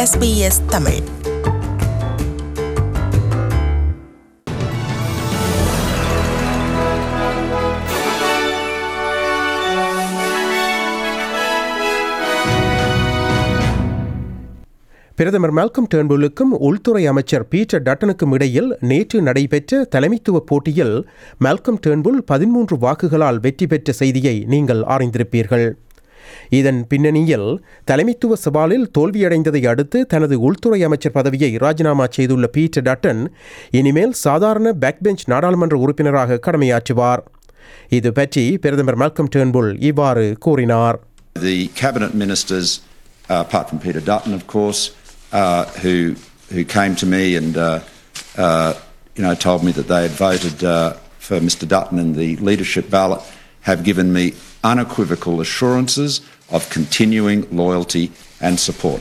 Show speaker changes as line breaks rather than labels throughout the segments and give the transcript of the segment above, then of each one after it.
SBS Tamil
பிரதமர் Malcolm டேர்ன்புல்லுக்கும் உள்துறை அமைச்சர் பீட்டர் டட்டனுக்கும் இடையில் நேற்று நடைபெற்ற தலைமைத்துவ போட்டியில் மால்கம் டேர்ன்புல் பதிமூன்று வாக்குகளால் வெற்றி பெற்ற செய்தியை நீங்கள் அறிந்திருப்பீர்கள் இதன் பின்னணியில் தலைமைத்துவ சவாலில் தோல்வியடைந்ததை அடுத்து தனது உள்துறை அமைச்சர் பதவியை ராஜினாமா செய்துள்ள பீட்டர் டட்டன் இனிமேல் சாதாரண பேக்பெஞ்ச் நாடாளுமன்ற உறுப்பினராக கடமையாற்றுவார் இது பற்றி பிரதமர் மால்கம் டேர்ன்புல் இவ்வாறு கூறினார்
The cabinet ministers, uh, apart from Peter Dutton, of course, uh, who who came to me and uh, uh, you know told me that they had voted uh, for Mr. Dutton in the leadership ballot, have given me unequivocal assurances of continuing loyalty and support.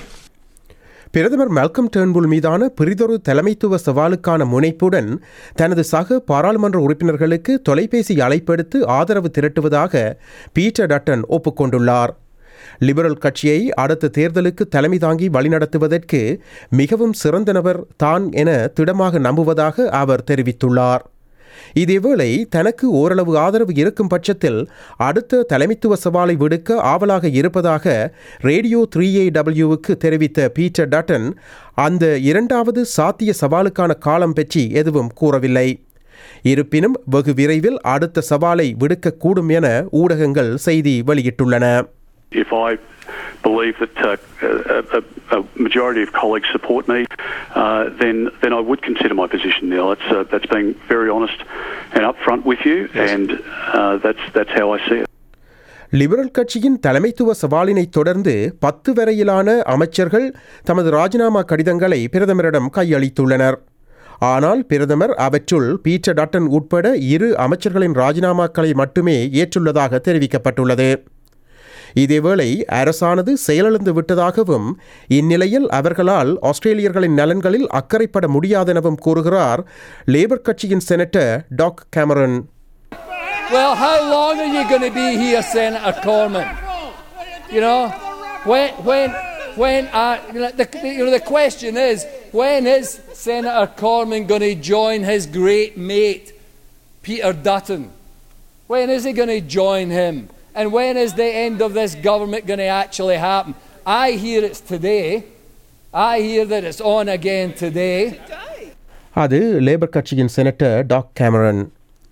பிரதமர் Malcolm Turnbull மீதான பிரிதொரு தலைமைத்துவ சவாலுக்கான முனைப்புடன் தனது சக பாராளுமன்ற உறுப்பினர்களுக்கு தொலைபேசி அழைப்பெடுத்து ஆதரவு திரட்டுவதாக பீட்டர் டட்டன் ஒப்புக்கொண்டுள்ளார் லிபரல் கட்சியை அடுத்த தேர்தலுக்கு தலைமை தாங்கி வழிநடத்துவதற்கு மிகவும் சிறந்த நபர் தான் என திடமாக நம்புவதாக அவர் தெரிவித்துள்ளார் இதேவேளை தனக்கு ஓரளவு ஆதரவு இருக்கும் பட்சத்தில் அடுத்த தலைமைத்துவ சவாலை விடுக்க ஆவலாக இருப்பதாக ரேடியோ த்ரீ ஏ டபிள்யூவுக்கு தெரிவித்த பீட்டர் டட்டன் அந்த இரண்டாவது சாத்திய சவாலுக்கான காலம் பற்றி எதுவும் கூறவில்லை இருப்பினும் வெகு விரைவில் அடுத்த சவாலை விடுக்கக்கூடும் என ஊடகங்கள் செய்தி வெளியிட்டுள்ளன
if I believe that uh, a, a, a majority of colleagues support me, uh, then then I would consider my position, Neil. That's uh, that's being very honest and upfront with you, and uh, that's that's how I see it.
Liberal கட்சியின் தலைமைத்துவ சவாலினை தொடர்ந்து பத்து வரையிலான அமைச்சர்கள் தமது ராஜினாமா கடிதங்களை பிரதமரிடம் கையளித்துள்ளனர் ஆனால் பிரதமர் அவற்றுள் பீட்டர் டட்டன் உட்பட இரு அமைச்சர்களின் ராஜினாமாக்களை மட்டுமே ஏற்றுள்ளதாக தெரிவிக்கப்பட்டுள்ளது இதேவேளை அரசானது செயலிழந்து விட்டதாகவும் இந்நிலையில் அவர்களால் ஆஸ்திரேலியர்களின் நலன்களில் அக்கறைப்பட முடியாதெனவும் கூறுகிறார் லேபர் கட்சியின் senator Doug Cameron
Well, how long are you going to be here, Senator Corman? You know, when, when, when, uh, you know, the, you know, the question is, when is Senator Corman going to join his great mate, Peter Dutton? When is he going to join him? And when is the end of this government going to actually happen? I hear it's today. I hear that it's on again today.
அது Labor கட்சியின் senator Doug Cameron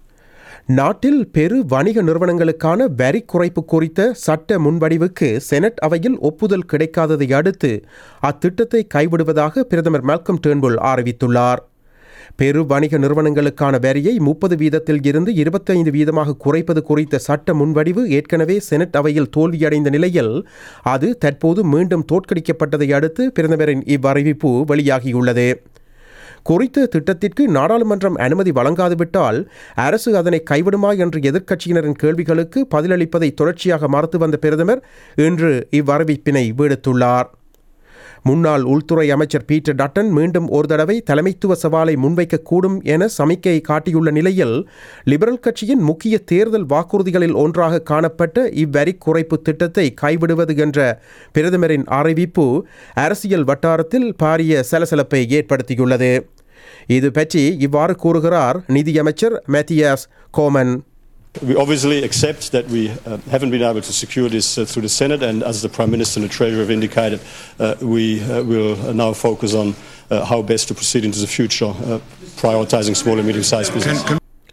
நாட்டில் பெரு வணிக நிறுவனங்களுக்கான வரி குறைப்பு குறித்த சட்ட முன்வடிவுக்கு செனட் அவையில் ஒப்புதல் கிடைக்காததை அடுத்து அத்திட்டத்தை கைவிடுவதாக பிரதமர் மால்கம் டேர்ன்புல் அறிவித்துள்ளார் பெரு வணிக நிறுவனங்களுக்கான வரியை முப்பது வீதத்தில் இருந்து இருபத்தைந்து வீதமாக குறைப்பது குறித்த சட்ட முன்வடிவு ஏற்கனவே செனட் அவையில் தோல்வியடைந்த நிலையில் அது தற்போது மீண்டும் தோற்கடிக்கப்பட்டதை அடுத்து பிரதமரின் இவ்வறிவிப்பு வெளியாகியுள்ளது குறித்த திட்டத்திற்கு நாடாளுமன்றம் அனுமதி வழங்காதுவிட்டால் அரசு அதனை கைவிடுமா என்ற எதிர்க்கட்சியினரின் கேள்விகளுக்கு பதிலளிப்பதை தொடர்ச்சியாக மறுத்து வந்த பிரதமர் இன்று இவ்வறிவிப்பினை விடுத்துள்ளார் முன்னாள் உள்துறை அமைச்சர் பீட்டர் டட்டன் மீண்டும் ஒரு தடவை தலைமைத்துவ சவாலை முன்வைக்கக்கூடும் என சமிக்கை காட்டியுள்ள நிலையில் லிபரல் கட்சியின் முக்கிய தேர்தல் வாக்குறுதிகளில் ஒன்றாக காணப்பட்ட இவ்வரி குறைப்பு திட்டத்தை கைவிடுவது என்ற பிரதமரின் அறிவிப்பு அரசியல் வட்டாரத்தில் பாரிய சலசலப்பை ஏற்படுத்தியுள்ளது இது பற்றி இவ்வாறு கூறுகிறார் நிதியமைச்சர் மேத்தியாஸ் கோமன்
We obviously accept that we uh, haven't been able to secure this uh, through the Senate, and as the Prime Minister and the Treasurer have indicated, uh, we uh, will now focus on uh, how best to proceed into the future, uh, prioritising small and medium-sized business.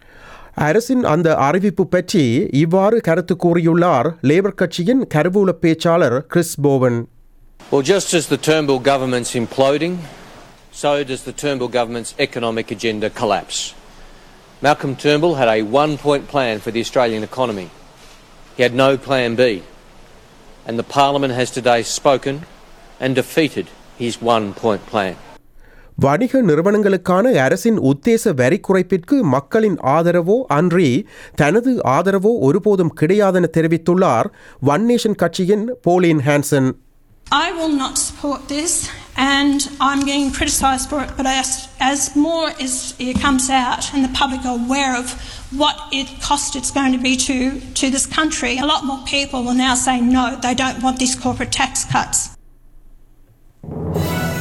அரசின் அந்த அறிவிப்பு பற்றி இவ்வாறு கருத்து கூறியுள்ளார் labour கட்சியின் கருவூல பேச்சாளர் Chris Bowen
Well, just as the Turnbull government's imploding, so does the Turnbull government's economic agenda collapse. Malcolm Turnbull had a one point plan for the Australian economy. He had no plan B. And the Parliament has today spoken and defeated his one point plan.
வணிக நிறுவனங்களுக்கான அரசின் உத்தேச வரி குறைப்பிற்கு மக்களின் ஆதரவோ அன்றி தனது ஆதரவோ ஒருபோதும் கிடையாதென தெரிவித்துள்ளார் ஒன் நேஷன் கட்சியின் Pauline Hanson
I will not support this, and I'm getting criticised for it. But as, as more is, it comes out and the public are aware of what it cost it's going to be to, to this country, a lot more people will now say no, they don't want these corporate tax cuts.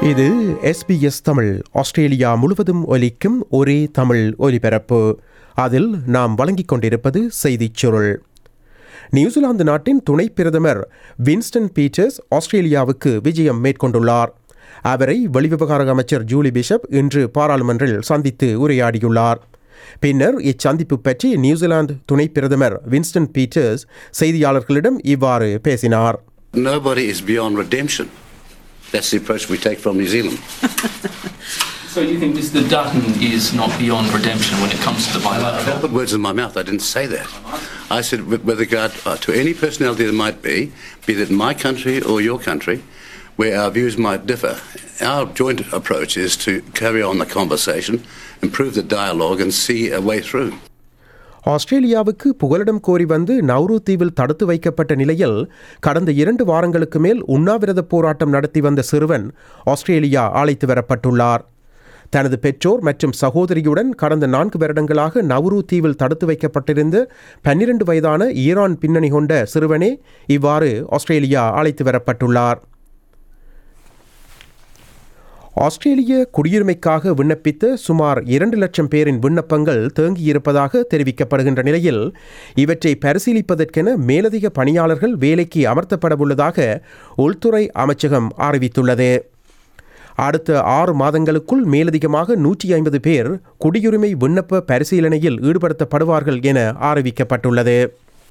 இது SBS Tamil Australia முழுவதும் ஒலிக்கும் ஒரே தமிழ் ஒலிபரப்பு அதில் நாம் வழங்கிக் கொண்டிருப்பது செய்திச் சுருள் நியூசிலாந்து நாட்டின் துணை பிரதமர் வின்ஸ்டன் பீட்டர்ஸ் ஆஸ்திரேலியாவுக்கு விஜயம் மேற்கொண்டுள்ளார் அவரை வெளிவிவகார அமைச்சர் ஜூலி பிஷப் இன்று பாராளுமன்றில் சந்தித்து உரையாடியுள்ளார் பின்னர் இச்சந்திப்பு பற்றி நியூசிலாந்து துணை பிரதமர் வின்ஸ்டன் பீட்டர்ஸ் செய்தியாளர்களிடம் இவ்வாறு பேசினார்
Nobody is beyond redemption. That's the approach we take from New Zealand.
So you think Mr Dutton is not beyond redemption when it comes to the bilateral?
Put words in my mouth. I didn't say that. I said with, with regard uh, to any personality that might be, be that my country or your country, where our views might differ, our joint approach is to carry on the conversation, improve the dialogue, and see a way through.
ஆஸ்திரேலியாவுக்கு புகலிடம் கோரி வந்து Nauru தீவில் தடுத்து வைக்கப்பட்ட நிலையில் கடந்த இரண்டு வாரங்களுக்கு மேல் உண்ணாவிரத போராட்டம் நடத்தி வந்த சிறுவன் ஆஸ்திரேலியா அழைத்து வரப்பட்டுள்ளார் தனது பெற்றோர் மற்றும் சகோதரியுடன் கடந்த நான்கு வருடங்களாக நவ்ரு தீவில் தடுத்து வைக்கப்பட்டிருந்த பன்னிரண்டு வயதான ஈரான் பின்னணி கொண்ட சிறுவனே இவ்வாறு ஆஸ்திரேலியா அழைத்து வரப்பட்டுள்ளார் ஆஸ்திரேலிய குடியுரிமைக்காக விண்ணப்பித்த சுமார் இரண்டு லட்சம் பேரின் விண்ணப்பங்கள் தேங்கியிருப்பதாக தெரிவிக்கப்படுகின்ற நிலையில் இவற்றை பரிசீலிப்பதற்கென மேலதிக பணியாளர்கள் வேலைக்கு அமர்த்தப்படவுள்ளதாக உள்துறை அமைச்சகம் அறிவித்துள்ளது அடுத்த ஆறு மாதங்களுக்குள் மேலதிகமாக நூற்றி ஐம்பது பேர் குடியுரிமை விண்ணப்ப பரிசீலனையில் ஈடுபடுத்தப்படுவார்கள் என அறிவிக்கப்பட்டுள்ளது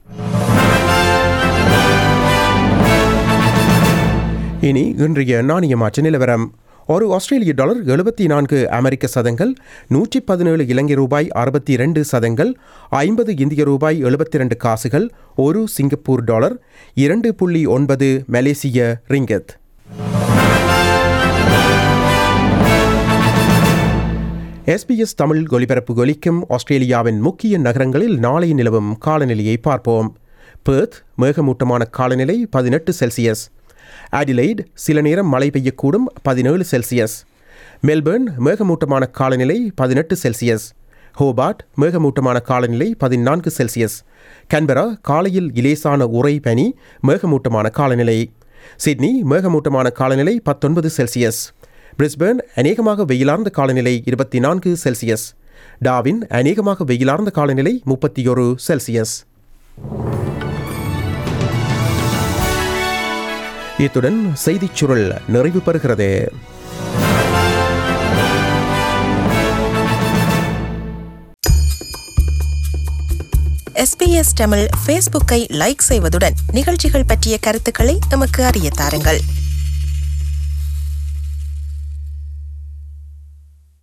இனி இன்றைய நாணய மாற்ற நிலவரம் ஒரு ஆஸ்திரேலிய டாலர் எழுபத்தி நான்கு அமெரிக்க சதங்கள் நூற்றி பதினேழு இலங்கை ரூபாய் அறுபத்தி இரண்டு சதங்கள் ஐம்பது இந்திய ரூபாய் எழுபத்தி இரண்டு காசுகள் ஒரு சிங்கப்பூர் டாலர் இரண்டு புள்ளி ஒன்பது மலேசிய ரிங்கத் எஸ்பிஎஸ் தமிழ் ஒலிபரப்பு ஒலிக்கும் ஆஸ்திரேலியாவின் முக்கிய நகரங்களில் நாளை நிலவும் காலநிலையை பார்ப்போம் பெர்த் மேகமூட்டமான காலநிலை பதினெட்டு செல்சியஸ் அடிலைட் சில நேரம் மழை பெய்யக்கூடும் பதினேழு செல்சியஸ் மெல்பர்ன் மேகமூட்டமான காலநிலை பதினெட்டு செல்சியஸ் ஹோபார்ட் மேகமூட்டமான காலநிலை பதினான்கு செல்சியஸ் கன்பரா காலையில் இலேசான உறை பனி மேகமூட்டமான காலநிலை சிட்னி மேகமூட்டமான காலநிலை பத்தொன்பது செல்சியஸ் பிரிஸ்பேர்ன் அநேகமாக வெயிலார்ந்த காலநிலை இருபத்தி நான்கு செல்சியஸ் டாவின் அநேகமாக வெயிலார்ந்த காலநிலை முப்பத்தி ஒரு செல்சியஸ் இத்துடன் செய்திச் சுருள் நிறைவு பெறுகிறது
எஸ்பிஎஸ் தமிழ் ஃபேஸ்புக்கை லைக் செய்வதுடன் நிகழ்ச்சிகள் பற்றிய கருத்துக்களை எமக்கு அறிய தாருங்கள்